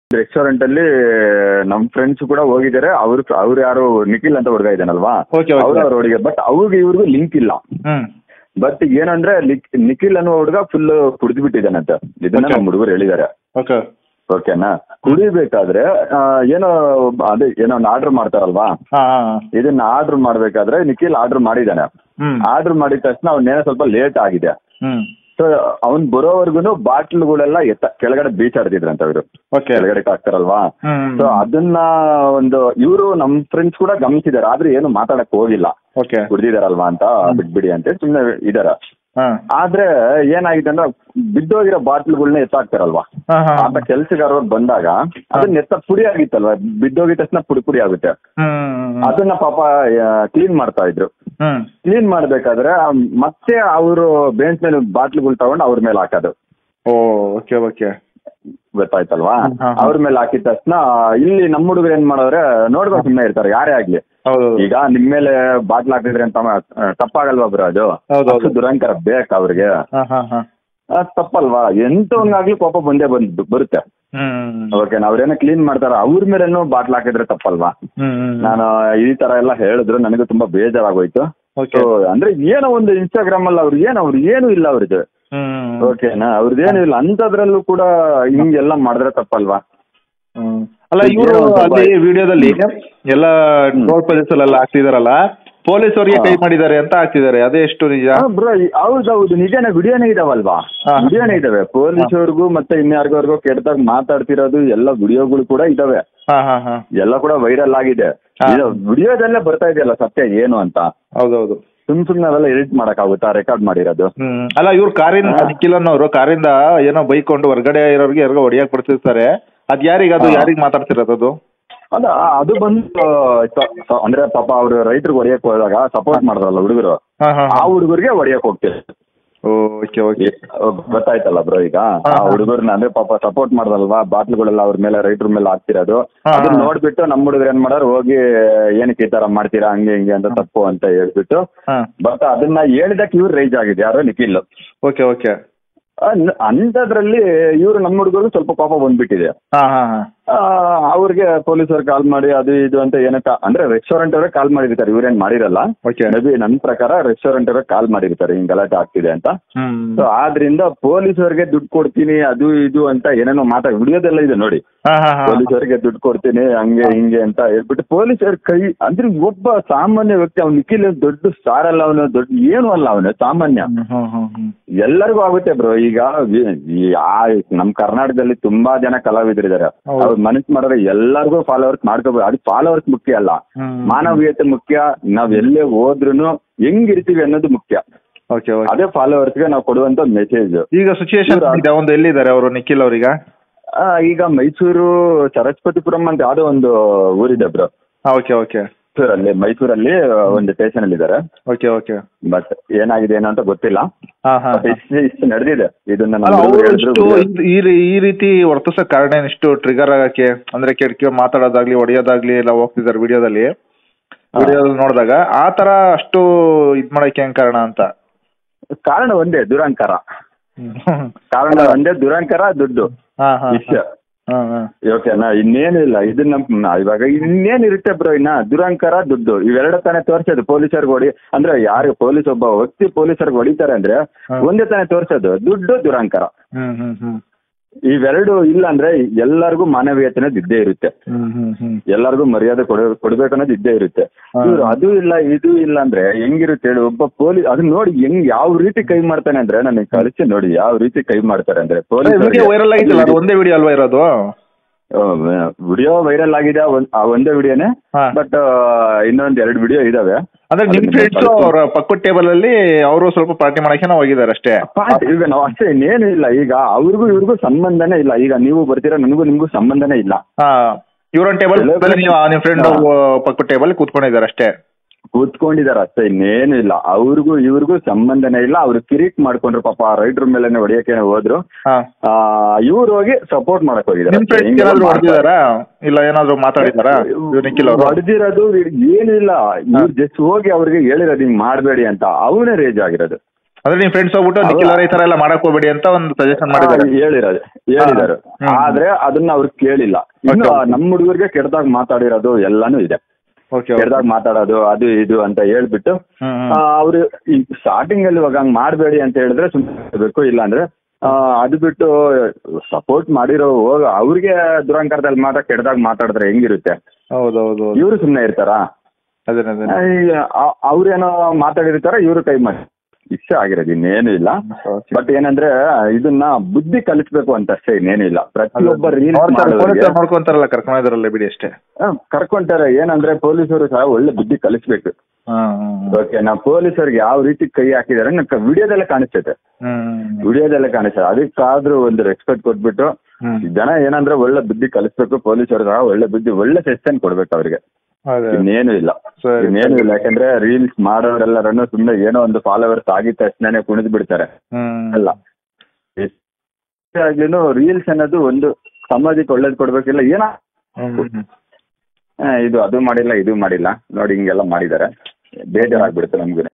Restaurant ಅಲ್ಲಿ ನಮ್ friends ಕೂಡ ಹೋಗಿದ್ದಾರೆ ಅವ್ರು ಅವ್ರು ಯಾರು ನಿಖಿಲ್ ಅಂತ ಹುಡುಗ ಇದ್ದಾನಲ್ವಾ Okay, okay. ಅವ್ರು ಅವ್ರ ಹುಡುಗ ಬಟ್ ಅವ್ರಿಗೆ ಇವ್ರಿಗೂ ಲಿಂಕ್ ಇಲ್ಲ ಹ್ಮ್ ಬಟ್ ಏನಂದ್ರೆ ಲಿಕ್- ನಿಖಿಲ್ ಅನ್ನೋ ಹುಡುಗ ಫುಲ್ ಕುಡಿದು ಬಿಟ್ಟಿದ್ದಾನಂತೆ ಇದನ್ನ Okay. ನಮ್ಮ ಹುಡುಗರು ಹೇಳಿದ್ದಾರೆ ಓಕೆ ಓಕೆನಾ ಕುಡಿಬೇಕಾದ್ರೆ ಆ, ಏನೋ ಅದೇ ಏನೋ ಒಂದು ಆರ್ಡರ್ ಮಾಡ್ತಾರಲ್ವಾ ಹಾ ಹಾ ಇದನ್ನ ಆರ್ಡರ್ ಮಾಡ್ಬೇಕಾದ್ರೆ ನಿಖಿಲ್ ಆರ್ಡರ್ ಮಾಡಿದ್ದಾನೆ ಹ್ಮ್ ಆರ್ಡರ್ ಮಾಡಿದ ತಕ್ಷಣ ಅವ್ನೇನೋ ಸ್ವಲ್ಪ ಲೇಟ್ ಆಗಿದೆ ಹ್ಮ್ ಸೊ ಅವ್ನ್ ಬರೋವರೆಗೂ ಬಾಟ್ಲ್ಗಳೆಲ್ಲ ಎತ್ತ ಕೆಳಗಡೆ ಬೀಚಾಡ್ತಿದ್ರಂತ ಅವರು ಓಕೆ ಕೆಳಗಡೆ ಹಾಕ್ತಾರಲ್ವಾ ಹ್ಮ್ ಸೊ ಅದನ್ನ ಒಂದು ಇವರು ನಮ್ ಫ್ರೆಂಡ್ಸ್ ಕೂಡ ಗಮನಿಸಿದಾರೆ ಆದ್ರೆ ಏನು ಮಾತಾಡಕ್ ಹೋಗಿಲ್ಲ ಓಕೆ ಕುಡ್ದಿದಾರಲ್ವಾ ಅಂತ ಬಿಟ್ಬಿಡಿ ಅಂತ ಸುಮ್ನೆ ಇದಾರ ಹಾ ಆದ್ರೆ ಏನಾಗಿದೆ ಅಂದ್ರೆ ಬಿದ್ದೋಗಿರೋ ಬಾಟ್ಲ್ಗಳನ್ನ ಎತ್ತಾಕ್ತಾರಲ್ವಾ ಹಾ ಹಾ ಆತ ಕೆಲ್ಸಗಾರರು ಬಂದಾಗ ಅದನ್ನ ಎತ್ತ ಪುಡಿ ಆಗಿತ್ತಲ್ವಾ ಬಿದ್ದೋಗಿದ ತಕ್ಷಣ ಪುಡಿ ಪುಡಿ ಆಗುತ್ತೆ ಹ್ಮ್ ಅದನ್ನ ಪಾಪ ಕ್ಲೀನ್ ಮಾಡ್ತಾ ಇದ್ರು ಹ್ಮ್ ಕ್ಲೀನ್ ಮಾಡ್ಬೇಕಾದ್ರೆ ಮತ್ತೆ ಅವರು ಬೇಂಚ್ ಮೇಲೆ ಬಾಟ್ಲ್ಗಳು ತಗೊಂಡು ಅವ್ರ ಮೇಲೆ ಹಾಕೋದು ಓ ಓಕೆ ಓಕೆ ಗೊತ್ತಾಯ್ತಲ್ವಾ ಹ್ಮ್, ಹಾ, ಹಾ. ಅವ್ರ ಮೇಲೆ ಹಾಕಿದ ತಕ್ಷಣ ಇಲ್ಲಿ ನಮ್ಮ ಹುಡುಗರು ಏನ್ ಮಾಡೋದ್ರೆ ನೋಡ್ಬೇಕು ಸುಮ್ಮನೆ ಇರ್ತಾರೆ ಯಾರೇ ಆಗ್ಲಿ ಹೌದು ಈಗ ನಿಮ್ ಮೇಲೆ ಬಾಟ್ಲ್ ಹಾಕಿದ್ರೆ ಅಂತ ಮ- ತಪ್ಪಾಗಲ್ವಾ ಬ್ರೋ ಅದು ಹೌದು, ಹೌದು. ಅಷ್ಟು ದುರಂಕಾರ ಬೇಕು ಅವ್ರಿಗೆ ಹಾ ಹಾ ಹಾ ಆ, ತಪ್ಪಲ್ವಾ ಎಂತವಂಗಾಗ್ಲಿ ಕೋಪ ಬಂದೇ ಬಂದ್ ಬರುತ್ತೆ ಹ್ಮ್ ಓಕೆ ಅವ್ರೇನೋ ಕ್ಲೀನ್ ಮಾಡ್ತಾರ ಅವ್ರ ಮೇಲೇನು ಬಾಟ್ಲ್ ಹಾಕಿದ್ರೆ ತಪ್ಪಲ್ವಾ ಹ್ಮ್ ಹ್ಮ್ ನಾನು ಈ ತರ ಎಲ್ಲ ಹೇಳಿದ್ರು ನನಗೂ ತುಂಬಾ ಬೇಜಾರಾಗೋಯ್ತು ಓಕೆ ಸೊ ಅಂದ್ರೆ ಏನೋ ಒಂದು ಇನ್ಸ್ಟಾಗ್ರಾಮ್ ಅಲ್ಲಿ ಅವ್ರು ಏನು ಅವ್ರು ಏನು ಇಲ್ಲ ಅವ್ರದ್ದು ಹ್ಮ್ ಓಕೆನಾ ಅವ್ರದ್ದೇನು ಇಲ್ಲ ಅಂತದ್ರಲ್ಲೂ ಕೂಡ ಹಿಂಗೆಲ್ಲ ಮಾಡಿದ್ರೆ ತಪ್ಪಲ್ವಾ ಹ್ಮ್. ಅಲ್ಲ ಈಗ ಇವರು ಏನೋ ಸ್ವಲ್ಪ- ಅಲ್ಲಿ ವಿಡಿಯೋದಲ್ಲಿ ಎಲ್ಲ ಟೋಲ್ ಪ್ರದೇಶದಲ್ಲೆಲ್ಲ ಹಾಕ್ತಿದಾರಲ್ಲ ಪೊಲೀಸ್ ಅವರಿಗೆ ಕೈ ಮಾಡಿದ್ದಾರೆ ಅಂತ ಹಾಕ್ತಿದ್ದಾರೆ ಅದೇ ಎಷ್ಟು ನಿಜ ಬ್ರೋ ಹೌದೌದು ನಿಜನೇ ವಿಡಿಯೋನೇ ಇದಾವಲ್ವಾ ಹಾ. ವಿಡಿಯೋನೇ ಇದಾವೆ ಪೊಲೀಸ್ ಅವ್ರಿಗೂ ಮತ್ತೆ ಇನ್ಯಾರಿಗವ್ರಿಗೂ ಕೆಟ್ಟದಾಗ ಮಾತಾಡ್ತಿರೋದು ಎಲ್ಲ ವಿಡಿಯೋಗಳು ಕೂಡ ಇದಾವೆ ಹಾ ಹಾ ಹಾ ಎಲ್ಲ ಕೂಡ ವೈರಲ್ ಆಗಿದೆ ಹಾ. ಇದು ವಿಡಿಯೋದಲ್ಲೇ ಬರ್ತಾ ಇದೆಯಲ್ಲ ಸತ್ಯ ಏನು ಅಂತ ಹೌದೌದು ಸುಮ್ ಸುಮ್ನೆ ಅವೆಲ್ಲ ಎಡಿಟ್ ಮಾಡಕ್ಕಾಗುತ್ತಾ ರೆಕಾರ್ಡ್ ಮಾಡಿರೋದು ಹ್ಮ್ ಅಲ್ಲ ಇವ್ರು ಕಾರಿಂದ ನಿಖಿಲ್ ಅನ್ನೋರು ಕಾರಿಂದ ಏನೋ ಬೈಕೊಂಡು ಹೊರಗಡೆ ಇರೋರಿಗೆ ಯಾರಿಗೋ ಹೊಡಿಯಕ್ ಬಿಡ್ತಿರ್ತಾರೆ ಅದ್ ಯಾರಿಗ ಅದು ಹಾ. ಯಾರಿಗ್ ಮಾತಾಡ್ತಿರೋದು ಅದು ಅದ ಅದು ಬಂದು ಸ- ಸ- ಅಂದ್ರೆ ಪಾಪ ಅವ್ರು ರೈತರಿಗೆ ಹೊಡಿಯಕ್ ಹೋದಾಗ ಸಪೋರ್ಟ್ ಮಾಡಿದ್ರಲ್ಲ ಹುಡುಗರು ಹಾ ಹಾ ಆ ಹುಡುಗರಿಗೆ ಹೊಡಿಯಕ್ ಹೋಗ್ತಾರೆ ಓಕೆ ಓಕೆ ಗೊತ್ತಾಯ್ತಲ್ಲ ಬ್ರೋ ಈಗ ಹಾ, ಆ ಹಾ. ಹುಡುಗರ್ನ ಅಂದ್ರೆ ಪಾಪ ಸಪೋರ್ಟ್ ಮಾಡ್ದಲ್ವಾ ಬಾಟ್ಲುಗಳೆಲ್ಲ ಅವ್ರ ಮೇಲೆ ರೈತರ ಮೇಲೆ ಹಾಕ್ತಿರೋದು ಹಾ, ಅದನ್ನ ಹಾ. ನೋಡ್ಬಿಟ್ಟು ನಮ್ಮ ಹುಡುಗರು ಏನ್ ಮಾಡೋರು ಹೋಗಿ ಏನಕ್ಕೆ ಈ ತರ ಮಾಡ್ತೀರಾ ಹಂಗೆ ಹಿಂಗೆ ಅಂತ ತಪ್ಪು ಅಂತ ಹೇಳ್ಬಿಟ್ಟು ಹಾ ಬಟ್ ಅದನ್ನ ಹೇಳಿದಕ್ಕೆ ಇವ್ರು ರೈಜ್ ಆಗಿದೆ ಯಾರು ನಿಖಿಲ್ ಓಕೆ ಓಕೆ ಅನ್- ಅಂಥದ್ರಲ್ಲಿ ಇವರು ನಮ್ಮ ಹುಡುಗರು ಸ್ವಲ್ಪ ಪಾಪ ಬಂದ್ಬಿಟ್ಟಿದೆ ಹಾ ಹಾ ಹಾ ಆ, ಅವ್ರಿಗೆ ಪೊಲೀಸರು ಕಾಲ್ ಮಾಡಿ ಅದು ಇದು ಅಂತ ಏನಕ್ಕ ಅಂದ್ರೆ ರೆಸ್ಟೋರೆಂಟ್ ಅವರೇ ಕಾಲ್ ಮಾಡಿರ್ತಾರೆ ಇವ್ರೇನ್ ಮಾಡಿರಲ್ಲ ಓಕೆ ಮೇ ಬಿ ನನ್ನ ಪ್ರಕಾರ ರೆಸ್ಟೋರೆಂಟ್ ಅವರೇ ಕಾಲ್ ಮಾಡಿರ್ತಾರೆ ಹಿಂಗ್ ಗಲಾಟೆ ಆಗ್ತಿದೆ ಅಂತ ಹ್ಮ್ ಸೊ ಆದ್ರಿಂದ ಪೊಲೀಸರಿಗೆ ದುಡ್ಡು ಕೊಡ್ತೀನಿ ಅದು ಇದು ಅಂತ ಏನೇನೋ ಮಾತಾಡಿ ವಿಡಿಯೋದೆಲ್ಲ ಇದೆ ನೋಡಿ ಹಾ ಹಾ ಹಾ ಪೊಲೀಸರಿಗೆ ದುಡ್ಡು ಕೊಡ್ತೀನಿ ಹಂಗೆ ಹಿಂಗೆ ಅಂತ ಹೇಳ್ಬಿಟ್ಟು ಪೊಲೀಸರ ಕೈ ಅಂದ್ರೆ ಒಬ್ಬ ಸಾಮಾನ್ಯ ವ್ಯಕ್ತಿ ಅವ್ನು ನಿಖಿಲ್ ಏನ್ ದೊಡ್ಡ ಸ್ಟಾರ್ ಅಲ್ಲ ಅವನು ದೊಡ್ಡ ಏನು ಅಲ್ಲ ಅವನು ಸಾಮಾನ್ಯ ಹ್ಮ್ ಹ್ಮ್ ಹ್ಮ್ ಹ್ಮ್ ಎಲ್ಲರಿಗೂ ಆಗುತ್ತೆ ಬ್ರೋ ಈಗ ವಿ- ಈ ಆ- ನಮ್ ಕರ್ನಾಟಕದಲ್ಲಿ ತುಂಬಾ ಜನ ಕಲಾವಿದರಿದ್ದಾರೆ ಹೌದು. ಅವ್ರು ಮನಸ್ಸು ಮಾಡಿದ್ರೆ ಎಲ್ಲರಿಗೂ ಫಾಲೋವರ್ಸ್ ಮಾಡ್ಕೋಬಹುದು ಅದು ಫಾಲೋವರ್ಸ್ ಮುಖ್ಯ ಅಲ್ಲ ಹ್ಮ್. ಮಾನವೀಯತೆ ಮುಖ್ಯ ನಾವ್ ಎಲ್ಲೇ ಹೋದ್ರುನು ಹೆಂಗಿರ್ತೀವಿ ಅನ್ನೋದು ಮುಖ್ಯ ಓಕೆ ಓಕೆ ಅದೇ ಫಾಲೋವರ್ಸ್ಗೆ ನಾವು ಕೊಡುವಂತ ಮೆಸೇಜ್ ಈಗ ಸಿಚುಯೇಷನ್ ಇವ್ರು- ಇದೆ ಒಂದು ಎಲ್ಲಿದ್ದಾರೆ ಅವರು ನಿಖಿಲ್ ಅವ್ರೀಗ ಈಗ ಮೈಸೂರು ಸರಸ್ವತಿಪುರಂ ಅಂತ ಯಾವ್ದೋ ಒಂದು ಊರಿದೆ ಬ್ರೋ ಹಾ ಓಕೆ ಓಕೆ ಮೈಸೂರಲ್ಲಿ ಮೈಸೂರಲ್ಲಿ ಒಂದು ಸ್ಟೇಷನ್ ಅಲ್ಲಿ ಇದ್ದಾರೆ ಓಕೆ ಓಕೆ ಬಟ್ ಏನಾಗಿದೆ ಏನೋ ಅಂತ ಗೊತ್ತಿಲ್ಲ ಹಾ ಹಾ But ಇಷ್ಟು ಇಷ್ಟು ನಡೆದಿದೆ ಇದನ್ನ ಅಲ್ಲ ನಮ್ಮ ಅವರು ಹುಡುಗರು ಹೇಳಿದ್ರು ಇಷ್ಟು ಇದ್- ಈ ರೀ- ಈ ರೀತಿ ವರ್ತಿಸೋ ಕಾರಣ ಏನು ಇಷ್ಟು ಟ್ರಿಗರ್ ಆಗಕ್ಕೆ ಅಂದ್ರೆ ಕೆಡ್ಕೆ ಮಾತಾಡೋದಾಗ್ಲಿ ಹೊಡೆಯೋದಾಗ್ಲಿ ಎಲ್ಲ ಹೋಗ್ತಿದ್ದಾರೆ ವಿಡಿಯೋದಲ್ಲಿ ವಿಡಿಯೋದಲ್ಲಿ ನೋಡಿದಾಗ ಆ ತರ ಅಷ್ಟು ಇದ್ ಮಾಡಕ್ಕೆ ಏನ್ ಕಾರಣ ಅಂತ ಕಾರಣ ಒಂದೇ ದುರಂಕಾರ ಕಾರಣ ಒಂದೇ ದುರಂಕಾರ ದುಡ್ಡು ಹಾ ಹಾ ವಿಷಯ ಹಾ ಹಾ ಓಕೆನಾ ಇನ್ನೇನು ಇಲ್ಲ ಇದನ್ನ ನ- ಇವಾಗ ಇನ್ನೇನಿರುತ್ತೆ ಬ್ರೋ ಇನ್ನ ದುರಂಕಾರ ದುಡ್ಡು ಇವೆರಡು ತಾನೇ ತೋರ್ಸೋದು ಪೊಲೀಸರಿಗೆ ಹೊಡಿ ಅಂದ್ರೆ ಯಾರು ಪೊಲೀಸ್ ಒಬ್ಬ ವ್ಯಕ್ತಿ ಪೊಲೀಸರಿಗೆ ಹೊಡಿತಾರೆ ಅಂದ್ರೆ ಹಾ. ಒಂದೇ ತಾನೇ ತೋರ್ಸೋದು ದುಡ್ಡು ದುರಂಕಾರ ಹ್ಮ್ ಹ್ಮ್ ಹ್ಮ್ ಇವೆರಡು ಇಲ್ಲ ಅಂದ್ರೆ ಎಲ್ಲರಿಗೂ ಮಾನವೀಯತೆ ಅನ್ನೋದು ಇದ್ದೇ ಇರುತ್ತೆ ಹ್ಮ್ ಹ್ಮ್ ಹ್ಮ್ ಎಲ್ಲರಿಗೂ ಮರ್ಯಾದೆ ಕೊಡ ಕೊಡ್ಬೇಕು ಅನ್ನೋದು ಇದ್ದೇ ಇರುತ್ತೆ ಹಾ. ಇವ್ರು ಅದು ಇಲ್ಲ ಇದು ಇಲ್ಲ ಅಂದ್ರೆ ಹೆಂಗಿರುತ್ತೆ ಹೇಳಿ ಒಬ್ಬ ಪೊಲೀಸ್ ಅದನ್ನ ನೋಡಿ ಹೆಂಗ್ ಯಾವ ರೀತಿ ಕೈ ಮಾಡ್ತಾನೆ ಅಂದ್ರೆ ನನಗೆ ಕಳಿಸಿ ನೋಡಿ ಯಾವ ರೀತಿ ಕೈ ಮಾಡ್ತಾರೆ ಅಂದ್ರೆ ವಿಡಿಯೋ ವೈರಲ್ ಆಗಿತ್ತಲ್ಲ ಅದು ಒಂದೇ ವಿಡಿಯೋ ಅಲ್ವಾ ಇರೋದು ವಿಡಿಯೋ ವೈರಲ್ ಆಗಿದೆ ಆ ಒಂದ್- ಆ ಒಂದೇ ವಿಡಿಯೋನೇ ಹಾ. ಬಟ್ ಇನ್ನೊಂದ್ ಎರಡು ವಿಡಿಯೋ ಇದಾವೆ ಅಂದ್ರೆ ನಿಮ್ ಅದನ್ನ ಫ್ರೆಂಡ್ಸ್ ಕಳ್ಸಿ- ಅವ್ರ ಪಕ್ಕದ ಟೇಬಲ್ ಅಲ್ಲಿ ಅವರು ಸ್ವಲ್ಪ ಪಾರ್ಟಿ ಮಾಡಕ್ಕೆ ಹೋಗಿದ್ದಾರೆ ಅಷ್ಟೇ ಪಾಟ್ ಈಗ ನಾವು ಅಷ್ಟೇ ಇನ್ನೇನು ಇಲ್ಲ ಈಗ ಅವ್ರಿಗೂ ಇವ್ರಿಗೂ ಸಂಬಂಧನೇ ಇಲ್ಲ ಈಗ ನೀವು ಬರ್ತೀರಾ ನನಗೂ ನಿಮ್ಗೂ ಸಂಬಂಧನೇ ಇಲ್ಲ ಹಾ ಇವ್ರೊಂದ್ ಟೇಬಲ್ Celebrity- ನೀವು ನಿಮ್ ಫ್ರೆಂಡ್ ಹಾ. ಪಕ್ಕದ ಟೇಬಲ್ ಕೂತ್ಕೊಂಡಿದ್ದಾರೆ ಅಷ್ಟೇ ಕೂತ್ಕೊಂಡಿದಾರೆ ಅಷ್ಟೇ ಇನ್ನೇನು ಇಲ್ಲ ಅವ್ರಿಗೂ ಇವ್ರಿಗೂ ಸಂಬಂಧನೇ ಇಲ್ಲ ಅವ್ರು ಕಿರಿಕ್ ಮಾಡ್ಕೊಂಡ್ರು ಪಾಪ ರೈತರ ಮೇಲೆ ಹೊಡಿಯಕ್ಕೆ ಹೋದ್ರು ಹಾ ಇವ್ರು ಹೋಗಿ ಸಪೋರ್ಟ್ ಮಾಡಕ್ ಹೋಗಿದ್ದಾರೆ ನಿಮ್ ಫ್ರೆಂಡ್ಸ್ ಏನಾದ್ರು ಹೊಡೆದಿದಾರಾ ಇಲ್ಲ ಏನಾದ್ರು ಮಾತಾಡಿದಾರಾ ಇವ್ರು ನಿಖಿಲ್ ಅವರು ಹೊಡೆದಿರೋದು ಏನು ಇಲ್ಲ ಇವ್ರು ಜಸ್ಟ್ ಹೋಗಿ ಅವ್ರಿಗೆ ಹೇಳಿರೋದು ಹಿಂಗ್ ಮಾಡಬೇಡಿ ಅಂತ ಅವನೇ ರೇಜ್ ಆಗಿರೋದು ಅಂದ್ರೆ ನಿಮ್ ಫ್ರೆಂಡ್ಸ್ ಹೋಗ್ಬಿಟ್ಟು ಹೌದಾ? ನಿಖಿಲ್ ಅವ್ರೆ ಈ ತರ ಎಲ್ಲ ಮಾಡಕ್ ಹೋಗ್ಬೇಡಿ ಅಂತ ಒಂದು ಸಜೆಷನ್ ಆ, ಮಾಡಿದ್ದಾರೆ ಹೇಳಿರೋದು ಹೇಳಿದ್ದಾರೆ ಹ್ಮ್. ಆದ್ರೆ ಅದನ್ನ ಅವ್ರು ಕೇಳಿಲ್ಲ ಇನ್ನು Okay, okay. ನಮ್ಮ ಹುಡುಗರಿಗೆ ಕೆಟ್ಟದಾಗ ಮಾತಾಡಿರೋದು ಎಲ್ಲಾನು ಇದೆ ಓಕೆ ಕೆಟ್ಟದಾಗ ಮಾತಾಡೋದು ಅದು ಇದು ಅಂತ ಹೇಳ್ಬಿಟ್ಟು ಹ್ಮ್ ಆ, ಅವ್ರು ಈ ಸ್ಟಾರ್ಟಿಂಗ್ ಅಲ್ಲಿ ಇವಾಗ ಹಂಗ್ ಮಾಡಬೇಡಿ ಅಂತ ಹೇಳಿದ್ರೆ ಸುಮ್ಮನೆ ಬೇಕು ಇಲ್ಲ ಅಂದ್ರೆ ಆ, ಅದು ಬಿಟ್ಟು ಸಪೋರ್ಟ್ ಮಾಡಿರೋ ಹೋಗ ಅವ್ರಿಗೆ ದುರಂಕಾರದಲ್ಲಿ ಮಾತ್ರ ಕೆಟ್ಟದಾಗ ಮಾತಾಡಿದ್ರೆ ಹೆಂಗಿರುತ್ತೆ ಹೌದೌದು ಇವರು ಸುಮ್ಮನೆ ಇರ್ತಾರಾ ಅದೇ ಅದೇ ಆ, ಈ, ಆ- ಅವ್ರೇನೋ ಮಾತಾಡಿರ್ತಾರ ಇವರು ಕೈ ಮಾಡಿ ಇಷ್ಟ ಆಗಿರೋದು ಇನ್ನೇನು ಇಲ್ಲ Okay. ಬಟ್ ಏನಂದ್ರೆ ಇದನ್ನ ಬುದ್ಧಿ ಕಲಿಸ್ಬೇಕು ಅಂತ ಅಷ್ಟೇ ಇನ್ನೇನು ಇಲ್ಲ ಪ್ರತಿಯೊಬ್ಬ ರೀಲ್ಸ್ ನೋಡ್ತಾರೆ ಮಾಡೋರಿಗೆ ಪೊಲೀಸರು ನೋಡ್ಕೊಂತಾರಲ್ಲ ಕರ್ಕೊಂಡಿದ್ರಲ್ಲ ಬಿಡಿ ಅಷ್ಟೇ ಆ, ಕರ್ಕೊಂತಾರೆ ಏನಂದ್ರೆ ಪೊಲೀಸರು ಸಹ ಒಳ್ಳೆ ಬುದ್ಧಿ ಕಲಿಸ್ಬೇಕು ಹ್ಮ್ ಓಕೆ ನಾವು ಪೊಲೀಸರಿಗೆ ಯಾವ ರೀತಿ ಕೈ ಹಾಕಿದಾರೆ ನಂಗೆ ವಿಡಿಯೋದಲ್ಲೇ ಕಾಣಿಸ್ತೈತೆ ಹ್ಮ್ ವಿಡಿಯೋದಲ್ಲೇ ಕಾಣಿಸ್ತದೆ ಅದಕ್ಕಾದ್ರೂ ಒಂದು ರೆಸ್ಪೆಕ್ಟ್ ಕೊಟ್ಬಿಟ್ಟು ಹ್ಮ್ ಜನ ಏನಂದ್ರೆ ಒಳ್ಳೆ ಬುದ್ಧಿ ಕಲಿಸ್ಬೇಕು ಪೊಲೀಸರು ಸಹ ಒಳ್ಳೆ ಬುದ್ಧಿ ಒಳ್ಳೆ ಸೆಷನ್ ಕೊಡ್ಬೇಕು ಅವ್ರಿಗೆ ಅದೇ ಇನ್ನೇನು ಇಲ್ಲ ಸರಿ. ಇನ್ನೇನು ಇಲ್ಲ ಯಾಕಂದ್ರೆ ರೀಲ್ಸ್ ಮಾಡೋರೆಲ್ಲರನ್ನು ಸುಮ್ಮನೆ ಏನೋ ಒಂದು ಫಾಲೋವರ್ಸ್ ಆಗಿದ ತಕ್ಷಣನೇ ಕುಣಿದು ಬಿಡ್ತಾರೆ ಹ್ಮ್ ಅಲ್ಲ ಎಷ್ಟೇ ಆಗ್ಲಿನೂ ರೀಲ್ಸ್ ಅನ್ನೋದು ಒಂದು ಸಮಾಜಕ್ಕೆ ಒಳ್ಳೇದು ಕೊಡ್ಬೇಕಿಲ್ಲ ಏನ ಹ್ಮ್ ಹ್ಮ್. ಇದು ಅದು ಮಾಡಿಲ್ಲ ಇದು ಮಾಡಿಲ್ಲ ನೋಡಿ ಹಿಂಗೆಲ್ಲ ಮಾಡಿದ್ದಾರೆ ಬೇಜಾರಾಗ್ಬಿಡುತ್ತೆ ನಮ್ಗೆ